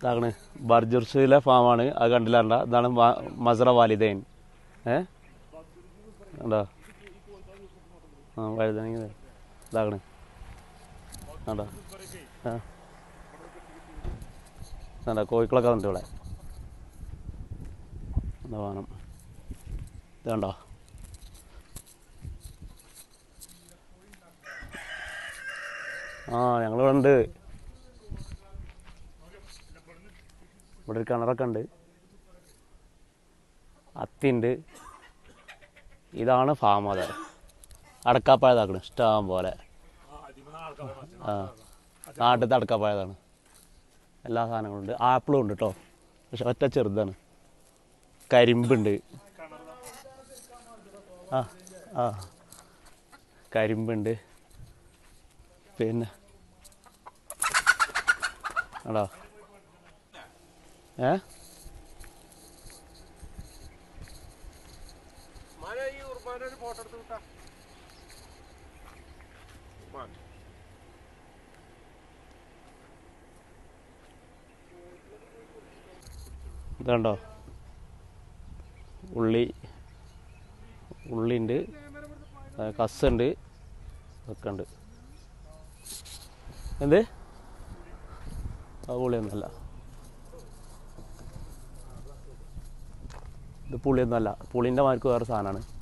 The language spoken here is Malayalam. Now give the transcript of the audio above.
ഇതാണ് ബർജുർസിലെ ഫാമാണ് അത് കണ്ടില്ലാണ്ട ഇതാണ് മ- മസറ വാലിദൈൻ ഏ കണ്ടോ ആ വഴുതനങ്ങ ഇതാണ് കണ്ടോ ആ കണ്ടോ കോഴിക്കളൊക്കെ വന്നിട്ട് ഇവിടെ എന്താ വേണം ഇത് കണ്ടോ ആ ഞങ്ങളിവിടെ ഉണ്ട് ഇവിടെ ഒരു കിണറൊക്കെ ഉണ്ട് അത്തിണ്ട് ഇതാണ് ഫാം അതെ അടക്കാപ്പഴതാക്കണ് ഇഷ്ടം പോലെ ആ നാട്ടിലത്തെ അടക്കാപ്പഴതാണ് എല്ലാ സാധനങ്ങളും ഉണ്ട് ആപ്പിളും ഉണ്ട് കേട്ടോ പക്ഷെ ഒറ്റ ചെറുതാണ് കരിമ്പുണ്ട് ആ ആ കരിമ്പുണ്ട് പിന്നെ ആടാ ഏ മഴ ഈ ഉർബാന ഒരു ഫോട്ടോ എടുത്ത് വിട്ടാ ഉർബാൻ. ഇതുണ്ടോ ഉള്ളി ഉള്ളിയുണ്ട് കസ്സുണ്ട് ഒക്കെ ഉണ്ട് എന്ത് ആ പുളിയൊന്നുമല്ല ഇത് പുളിയൊന്നുമല്ല പുളിൻ്റെ മാർക്ക് വേറെ സാധനമാണ്